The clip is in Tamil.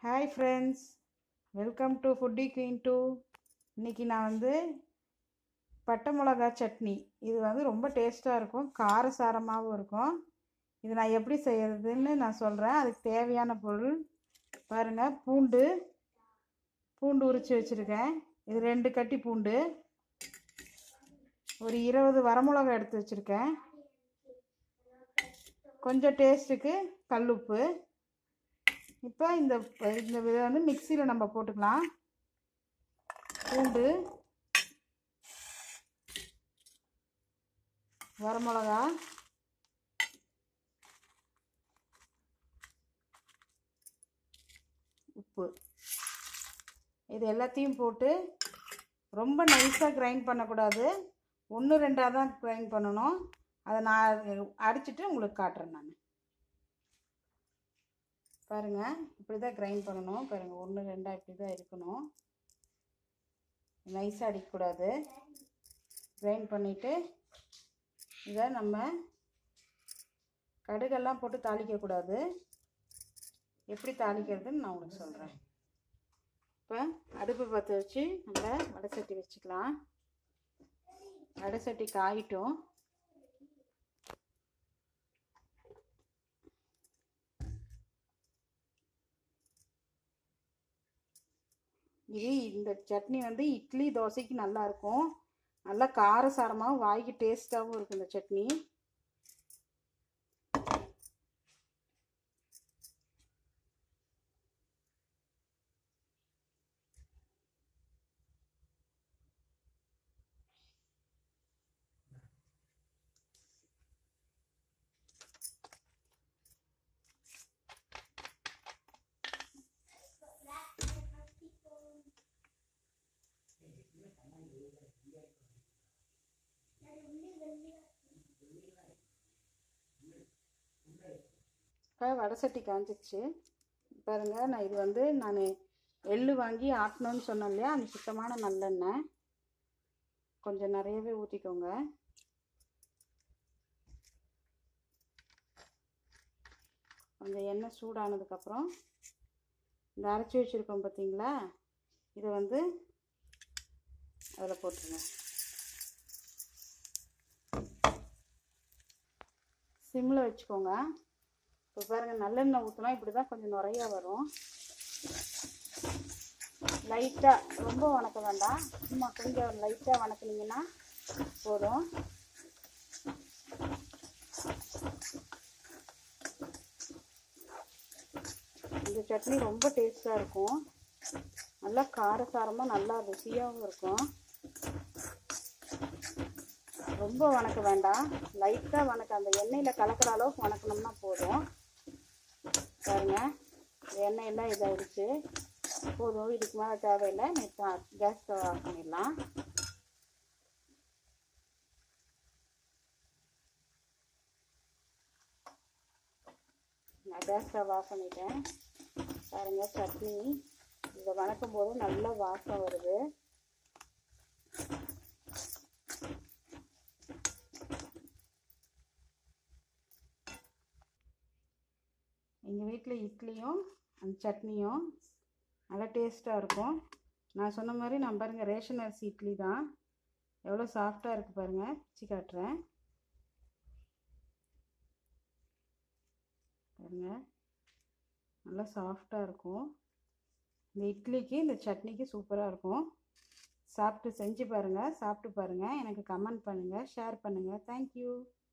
hi friends welcome to foodie queen டூ இன்றைக்கி நான் வந்து பட்டை மிளகா சட்னி இது வந்து ரொம்ப டேஸ்ட்டாக இருக்கும் காரசாரமாகவும் இருக்கும் இது நான் எப்படி செய்கிறதுன்னு நான் சொல்கிறேன் அதுக்கு தேவையான பொருள் பாருங்கள் பூண்டு பூண்டு உரித்து வச்சுருக்கேன் இது ரெண்டு கட்டி பூண்டு ஒரு இருபது வரமிளகா எடுத்து வச்சுருக்கேன் கொஞ்சம் டேஸ்ட்டுக்கு கல்லுப்பு இப்போ இந்த இந்த இதை வந்து மிக்சியில் நம்ம போட்டுக்கலாம் பூண்டு வரமிளகா உப்பு இது எல்லாத்தையும் போட்டு ரொம்ப நைஸாக கிரைண்ட் பண்ணக்கூடாது ஒன்று ரெண்டாக தான் கிரைண்ட் பண்ணணும் அதை நான் அடிச்சுட்டு உங்களுக்கு காட்டுறேன் நான் பாருங்கள் இப்படி தான் கிரைண்ட் பண்ணணும் பாருங்கள் ஒன்று ரெண்டாக இப்படி தான் இருக்கணும் நைஸாக அடிக்கக்கூடாது கிரைண்ட் பண்ணிவிட்டு இதை நம்ம கடுகெல்லாம் போட்டு தாளிக்கக்கூடாது எப்படி தாளிக்கிறதுன்னு நான் உங்களுக்கு சொல்கிறேன் இப்போ அடுப்பு பற்ற வச்சு நம்ம வடை சட்டி வச்சுக்கலாம் வடை சட்டி காயிட்டும் இது இந்த சட்னி வந்து இட்லி தோசைக்கு நல்லா இருக்கும் நல்லா காரசாரமாகவும் வாய்க்கு டேஸ்ட்டாகவும் இருக்கும் இந்த சட்னி இப்போ வடை சட்டி காஞ்சிச்சு பாருங்கள் நான் இது வந்து நான் எள்ளு வாங்கி ஆட்டணும்னு சொன்னேன் இல்லையா அந்த சுத்தமான நல்லெண்ணெய் கொஞ்சம் நிறையவே ஊற்றிக்கோங்க கொஞ்சம் எண்ணெய் சூடானதுக்கப்புறம் இந்த அரைச்சி வச்சுருக்கோம் பார்த்தீங்களா இதை வந்து அதில் போட்டுருங்க சிம்மில் வச்சுக்கோங்க இப்போ பாருங்கள் நல்லெண்ணெய் ஊற்றினா இப்படி தான் கொஞ்சம் நுறையா வரும் லைட்டாக ரொம்ப வணக்க வேண்டாம் சும்மா கொஞ்சம் லைட்டாக வணக்குனீங்கன்னா போதும் இந்த சட்னி ரொம்ப டேஸ்ட்டாக இருக்கும் நல்லா காரசாரமாக நல்லா ருசியாகவும் இருக்கும் ரொம்ப வணக்க வேண்டாம் லைட்டாக வணக்க அந்த எண்ணெயில் கலக்கிற அளவுக்கு வணக்கணும்னா போதும் பாருங்க எண்ணெய் எல்லாம் இதாகிடுச்சு போதும் இதுக்கு மேலே தேவையில்லை நேற்று கேஸ் ஸ்டவ் ஆஃப் பண்ணிடலாம் நான் கேஸ் ஸ்டவ் ஆஃப் பண்ணிட்டேன் பாருங்கள் சட்னி இதை வணக்கும் போது நல்ல வாசம் வருது எங்கள் வீட்டில் இட்லியும் அந்த சட்னியும் நல்லா டேஸ்ட்டாக இருக்கும் நான் சொன்ன மாதிரி நான் பாருங்கள் ரேஷன் அரிசி இட்லி தான் எவ்வளோ சாஃப்டாக இருக்குது பாருங்கள் பிச்சு காட்டுறேன் பாருங்கள் நல்லா சாஃப்டாக இருக்கும் இந்த இட்லிக்கு இந்த சட்னிக்கு சூப்பராக இருக்கும் சாப்பிட்டு செஞ்சு பாருங்கள் சாப்பிட்டு பாருங்கள் எனக்கு கமெண்ட் பண்ணுங்கள் ஷேர் பண்ணுங்கள் தேங்க்யூ